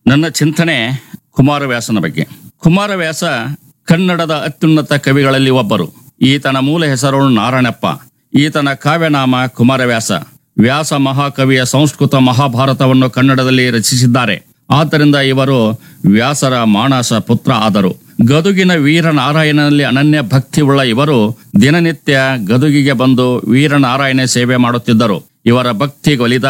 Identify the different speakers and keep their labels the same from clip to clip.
Speaker 1: ನನ್ನ ಚಿಂತನೆ ಕುಮಾರವ್ಯಾಸನ ಬಗ್ಗೆ ಕುಮಾರವ್ಯಾಸ ಕನ್ನಡದ ಅತ್ಯುನ್ನತ ಕವಿಗಳಲ್ಲಿ ಒಬ್ಬರು ಈತನ ಮೂಲ ಹೆಸರು ನಾರಾಯಣಪ್ಪ ಈತನ ಕಾವ್ಯನಾಮ ಕುಮಾರವ್ಯಾಸ ವ್ಯಾಸ ಮಹಾಕವಿಯ ಸಂಸ್ಕೃತ ಮಹಾಭಾರತವನ್ನು ಕನ್ನಡದಲ್ಲಿ ರಚಿಸಿದ್ದಾರೆ ಆದ್ದರಿಂದ ಇವರು ವ್ಯಾಸರ ಮಾನಸ ಪುತ್ರ ಆದರು ಗದುಗಿನ ವೀರನಾರಾಯಣನಲ್ಲಿ ಅನನ್ಯ ಭಕ್ತಿ ಉಳ್ಳ ಇವರು ದಿನನಿತ್ಯ ಗದುಗಿಗೆ ಬಂದು ವೀರನಾರಾಯಣ ಸೇವೆ ಮಾಡುತ್ತಿದ್ದರು ಇವರ ಭಕ್ತಿ ಒಲಿದ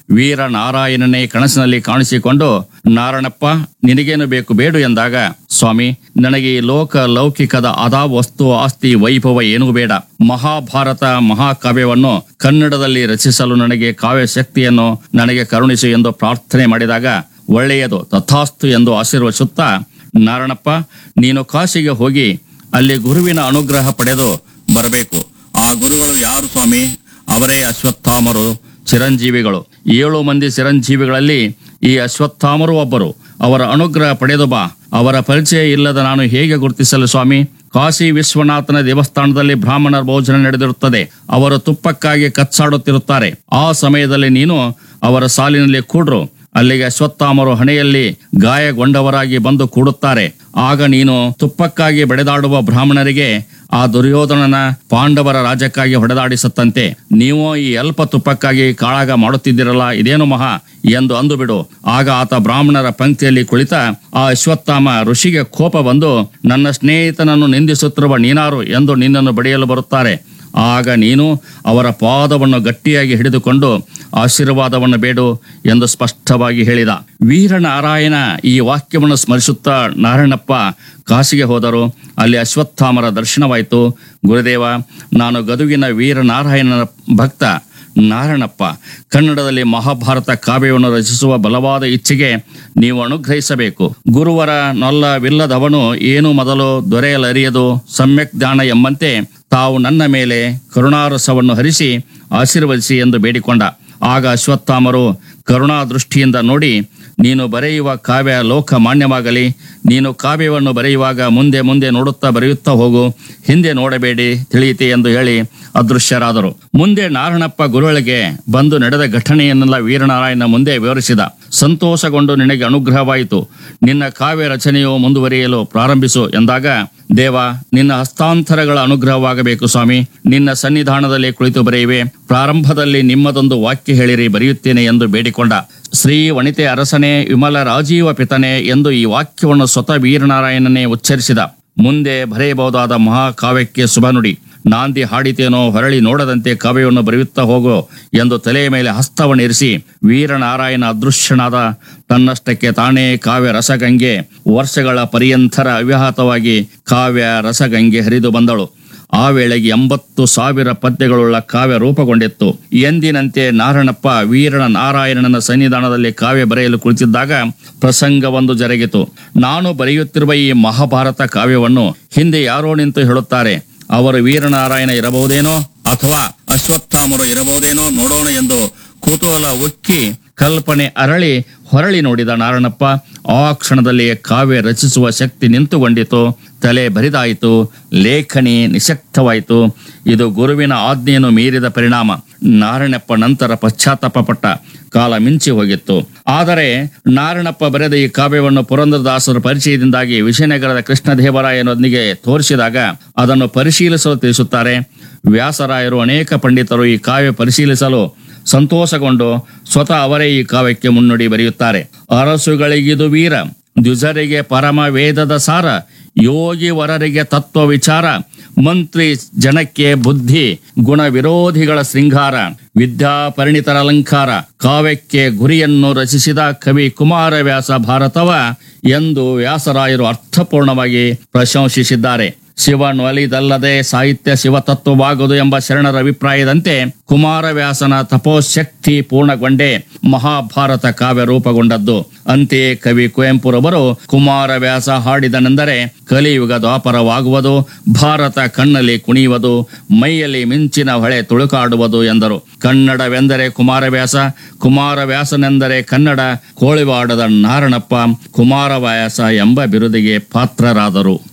Speaker 1: ವೀರನಾರಾಯಣನೇ ಕನಸಿನಲ್ಲಿ ಕಾಣಿಸಿಕೊಂಡು ನಾರಾಯಣಪ್ಪ ನಿನಗೇನು ಬೇಕು ಬೇಡು ಎಂದಾಗ ಸ್ವಾಮಿ ನನಗೆ ಈ ಲೋಕ ಲೌಕಿಕದ ಅದಾ ವಸ್ತು ಆಸ್ತಿ ವೈಭವ ಏನೂ ಬೇಡ ಮಹಾಭಾರತ ಮಹಾಕಾವ್ಯವನ್ನು ಕನ್ನಡದಲ್ಲಿ ರಚಿಸಲು ನನಗೆ ಕಾವ್ಯ ಶಕ್ತಿಯನ್ನು ನನಗೆ ಕರುಣಿಸು ಎಂದು ಪ್ರಾರ್ಥನೆ ಮಾಡಿದಾಗ ಒಳ್ಳೆಯದು ತಥಾಸ್ತು ಎಂದು ಆಶೀರ್ವದಿಸುತ್ತಾ ನಾರಾಯಣಪ್ಪ ನೀನು ಕಾಶಿಗೆ ಹೋಗಿ ಅಲ್ಲಿ ಗುರುವಿನ ಅನುಗ್ರಹ ಪಡೆದು ಬರಬೇಕು ಆ ಗುರುಗಳು ಯಾರು ಸ್ವಾಮಿ ಅವರೇ ಅಶ್ವತ್ಥಾಮರು ಚಿರಂಜೀವಿಗಳು ಏಳು ಮಂದಿ ಚಿರಂಜೀವಿಗಳಲ್ಲಿ ಈ ಅಶ್ವತ್ಥಾಮರು ಒಬ್ಬರು ಅವರ ಅನುಗ್ರಹ ಪಡೆದು ಬಾ ಅವರ ಪರಿಚಯ ಇಲ್ಲದ ನಾನು ಹೇಗೆ ಗುರುತಿಸಲು ಸ್ವಾಮಿ ಕಾಶಿ ವಿಶ್ವನಾಥನ ದೇವಸ್ಥಾನದಲ್ಲಿ ಬ್ರಾಹ್ಮಣರ ಭೋಜನ ನಡೆದಿರುತ್ತದೆ ಅವರು ತುಪ್ಪಕ್ಕಾಗಿ ಕಚ್ಚಾಡುತ್ತಿರುತ್ತಾರೆ ಆ ಸಮಯದಲ್ಲಿ ನೀನು ಅವರ ಸಾಲಿನಲ್ಲಿ ಕೂಡ್ರು ಅಲ್ಲಿಗೆ ಅಶ್ವತ್ಥಾಮರು ಹಣೆಯಲ್ಲಿ ಗಾಯಗೊಂಡವರಾಗಿ ಬಂದು ಕೂಡುತ್ತಾರೆ ಆಗ ನೀನು ತುಪ್ಪಕ್ಕಾಗಿ ಬೆಳೆದಾಡುವ ಬ್ರಾಹ್ಮಣರಿಗೆ ಆ ದುರ್ಯೋಧನನ ಪಾಂಡವರ ರಾಜ್ಯಕ್ಕಾಗಿ ಹೊಡೆದಾಡಿಸುತ್ತಂತೆ ನೀವು ಈ ಅಲ್ಪ ತುಪ್ಪಕ್ಕಾಗಿ ಕಾಳಾಗ ಮಾಡುತ್ತಿದ್ದಿರಲ್ಲ ಇದೇನು ಮಹಾ ಎಂದು ಅಂದು ಬಿಡು ಆಗ ಆತ ಬ್ರಾಹ್ಮಣರ ಪಂಕ್ತಿಯಲ್ಲಿ ಕುಳಿತ ಆ ಅಶ್ವತ್ಥಾಮ ಋಷಿಗೆ ಕೋಪ ಬಂದು ನನ್ನ ಸ್ನೇಹಿತನನ್ನು ನಿಂದಿಸುತ್ತಿರುವ ನೀನಾರು ಎಂದು ನಿನ್ನನ್ನು ಬಡಿಯಲು ಬರುತ್ತಾರೆ ಆಗ ನೀನು ಅವರ ಪಾದವನ್ನು ಗಟ್ಟಿಯಾಗಿ ಹಿಡಿದುಕೊಂಡು ಆಶೀರ್ವಾದವನ್ನು ಬೇಡು ಎಂದು ಸ್ಪಷ್ಟವಾಗಿ ಹೇಳಿದ ವೀರನಾರಾಯಣ ಈ ವಾಕ್ಯವನ್ನು ಸ್ಮರಿಸುತ್ತಾ ನಾರಾಯಣಪ್ಪ ಕಾಶಿಗೆ ಹೋದರು ಅಲ್ಲಿ ಅಶ್ವತ್ಥಾಮರ ದರ್ಶನವಾಯಿತು ಗುರುದೇವ ನಾನು ಗದುಗಿನ ವೀರನಾರಾಯಣನ ಭಕ್ತ ನಾರಾಯಣಪ್ಪ ಕನ್ನಡದಲ್ಲಿ ಮಹಾಭಾರತ ಕಾವ್ಯವನ್ನು ರಚಿಸುವ ಬಲವಾದ ಇಚ್ಛೆಗೆ ನೀವು ಅನುಗ್ರಹಿಸಬೇಕು ಗುರುವರ ನೊಲ್ಲವಿಲ್ಲದವನು ಏನು ಮೊದಲು ದೊರೆಯಲರಿಯದು ಸಮ್ಯಕ್ ಜ್ಞಾನ ಎಂಬಂತೆ ತಾವು ನನ್ನ ಮೇಲೆ ಕರುಣಾರಸವನ್ನು ಹರಿಸಿ ಆಶೀರ್ವದಿಸಿ ಎಂದು ಬೇಡಿಕೊಂಡ ಆಗ ಅಶ್ವತ್ಥಾಮರು ಕರುಣಾ ದೃಷ್ಟಿಯಿಂದ ನೋಡಿ ನೀನು ಬರೆಯುವ ಕಾವ್ಯ ಲೋಕ ಮಾನ್ಯವಾಗಲಿ ನೀನು ಕಾವ್ಯವನ್ನು ಬರೆಯುವಾಗ ಮುಂದೆ ಮುಂದೆ ನೋಡುತ್ತಾ ಬರೆಯುತ್ತಾ ಹೋಗು ಹಿಂದೆ ನೋಡಬೇಡಿ ತಿಳಿಯಿತೆ ಎಂದು ಹೇಳಿ ಅದೃಶ್ಯರಾದರು ಮುಂದೆ ನಾರಣಪ್ಪ ಗುರುಗಳಿಗೆ ಬಂದು ನಡೆದ ಘಟನೆಯನ್ನೆಲ್ಲ ವೀರನಾರಾಯಣ ಮುಂದೆ ವಿವರಿಸಿದ ಸಂತೋಷಗೊಂಡು ನಿನಗೆ ಅನುಗ್ರಹವಾಯಿತು ನಿನ್ನ ಕಾವ್ಯ ರಚನೆಯು ಮುಂದುವರಿಯಲು ಪ್ರಾರಂಭಿಸು ಎಂದಾಗ ದೇವ ನಿನ್ನ ಹಸ್ತಾಂತರಗಳ ಅನುಗ್ರಹವಾಗಬೇಕು ಸ್ವಾಮಿ ನಿನ್ನ ಸನ್ನಿಧಾನದಲ್ಲಿ ಕುಳಿತು ಬರೆಯುವೆ ಪ್ರಾರಂಭದಲ್ಲಿ ನಿಮ್ಮದೊಂದು ವಾಕ್ಯ ಹೇಳಿರಿ ಬರೆಯುತ್ತೇನೆ ಎಂದು ಬೇಡಿಕೊಂಡ ಶ್ರೀ ವನಿತೆ ಅರಸನೇ ವಿಮಲ ರಾಜೀವ ಪಿತನೆ ಎಂದು ಈ ವಾಕ್ಯವನ್ನು ಸ್ವತಃ ವೀರನಾರಾಯಣನೇ ಉಚ್ಚರಿಸಿದ ಮುಂದೆ ಬರೆಯಬಹುದಾದ ಮಹಾಕಾವ್ಯಕ್ಕೆ ಶುಭ ನುಡಿ ನಾಂದಿ ಹಾಡಿತೇನೋ ಹೊರಳಿ ನೋಡದಂತೆ ಕಾವ್ಯವನ್ನು ಬರೆಯುತ್ತಾ ಹೋಗೋ ಎಂದು ತಲೆಯ ಮೇಲೆ ಹಸ್ತವನ್ನು ಇರಿಸಿ ವೀರನಾರಾಯಣ ಅದೃಶ್ಯನಾದ ತನ್ನಷ್ಟಕ್ಕೆ ತಾನೇ ಕಾವ್ಯ ರಸಗಂಗೆ ವರ್ಷಗಳ ಪರ್ಯಂತರ ಅವ್ಯಾಹತವಾಗಿ ಕಾವ್ಯ ರಸಗಂಗೆ ಹರಿದು ಬಂದಳು ಆ ವೇಳೆಗೆ ಎಂಬತ್ತು ಸಾವಿರ ಪದ್ಯಗಳುಳ್ಳ ಕಾವ್ಯ ರೂಪುಗೊಂಡಿತ್ತು ಎಂದಿನಂತೆ ನಾರಾಯಣಪ್ಪ ವೀರನ ನಾರಾಯಣನ ಸನ್ನಿಧಾನದಲ್ಲಿ ಕಾವ್ಯ ಬರೆಯಲು ಕುಳಿತಿದ್ದಾಗ ಪ್ರಸಂಗವೊಂದು ಜರುಗಿತು ನಾನು ಬರೆಯುತ್ತಿರುವ ಈ ಮಹಾಭಾರತ ಕಾವ್ಯವನ್ನು ಹಿಂದೆ ಯಾರೋ ನಿಂತು ಹೇಳುತ್ತಾರೆ ಅವರು ವೀರನಾರಾಯಣ ಇರಬಹುದೇನೋ ಅಥವಾ ಅಶ್ವತ್ಥಾಮರು ಇರಬಹುದೇನೋ ನೋಡೋಣ ಎಂದು ಕುತೂಹಲ ಉಕ್ಕಿ ಕಲ್ಪನೆ ಅರಳಿ ಹೊರಳಿ ನೋಡಿದ ನಾರಾಯಣಪ್ಪ ಆ ಕ್ಷಣದಲ್ಲಿಯೇ ಕಾವ್ಯ ರಚಿಸುವ ಶಕ್ತಿ ನಿಂತುಕೊಂಡಿತು ತಲೆ ಬರಿದಾಯಿತು ಲೇಖನಿ ನಿಶಕ್ತವಾಯಿತು ಇದು ಗುರುವಿನ ಆಜ್ಞೆಯನ್ನು ಮೀರಿದ ಪರಿಣಾಮ ನಾರಾಯಣಪ್ಪ ನಂತರ ಪಶ್ಚಾತ್ತಾಪ ಪಟ್ಟ ಕಾಲ ಮಿಂಚಿ ಹೋಗಿತ್ತು ಆದರೆ ನಾರಾಯಣಪ್ಪ ಬರೆದ ಈ ಕಾವ್ಯವನ್ನು ಪುರಂದರದಾಸರ ಪರಿಚಯದಿಂದಾಗಿ ವಿಜಯನಗರದ ಕೃಷ್ಣದೇವರಾಯನೊಂದಿಗೆ ತೋರಿಸಿದಾಗ ಅದನ್ನು ಪರಿಶೀಲಿಸಲು ತಿಳಿಸುತ್ತಾರೆ ವ್ಯಾಸರಾಯರು ಅನೇಕ ಪಂಡಿತರು ಈ ಕಾವ್ಯ ಪರಿಶೀಲಿಸಲು ಸಂತೋಷಗೊಂಡು ಸ್ವತಃ ಅವರೇ ಈ ಕಾವ್ಯಕ್ಕೆ ಮುನ್ನುಡಿ ಬರೆಯುತ್ತಾರೆ ಅರಸುಗಳಿಗಿದು ವೀರ ದ್ವಿಜರಿಗೆ ಪರಮ ವೇದದ ಸಾರ ಯೋಗಿ ವರರಿಗೆ ತತ್ವ ವಿಚಾರ ಮಂತ್ರಿ ಜನಕ್ಕೆ ಬುದ್ಧಿ ಗುಣ ವಿರೋಧಿಗಳ ಶೃಂಗಾರ ವಿದ್ಯಾ ಪರಿಣಿತರ ಅಲಂಕಾರ ಕಾವ್ಯಕ್ಕೆ ಗುರಿಯನ್ನು ರಚಿಸಿದ ಕವಿ ಕುಮಾರವ್ಯಾಸ ಭಾರತವ ಎಂದು ವ್ಯಾಸರಾಯರು ಅರ್ಥಪೂರ್ಣವಾಗಿ ಪ್ರಶಂಸಿಸಿದ್ದಾರೆ ಶಿವನೊಲಿದಲ್ಲದೆ ಸಾಹಿತ್ಯ ಶಿವತತ್ವವಾಗುವುದು ಎಂಬ ಶರಣರ ಅಭಿಪ್ರಾಯದಂತೆ ಕುಮಾರವ್ಯಾಸನ ತಪೋಶಕ್ತಿ ಪೂರ್ಣಗೊಂಡೇ ಮಹಾಭಾರತ ಕಾವ್ಯ ರೂಪುಗೊಂಡದ್ದು ಅಂತೆಯೇ ಕವಿ ಕುವೆಂಪುರವರು ಕುಮಾರವ್ಯಾಸ ಹಾಡಿದನೆಂದರೆ ಕಲಿಯುಗ ದ್ವಾಪರವಾಗುವುದು ಭಾರತ ಕಣ್ಣಲ್ಲಿ ಕುಣಿಯುವುದು ಮೈಯಲ್ಲಿ ಮಿಂಚಿನ ಹೊಳೆ ತುಳುಕಾಡುವುದು ಎಂದರು ಕನ್ನಡವೆಂದರೆ ಕುಮಾರವ್ಯಾಸ ಕುಮಾರವ್ಯಾಸನೆಂದರೆ ಕನ್ನಡ ಕೋಳಿವಾಡದ ನಾರಣಪ್ಪ ಕುಮಾರವ್ಯಾಸ ಎಂಬ ಬಿರುದಿಗೆ ಪಾತ್ರರಾದರು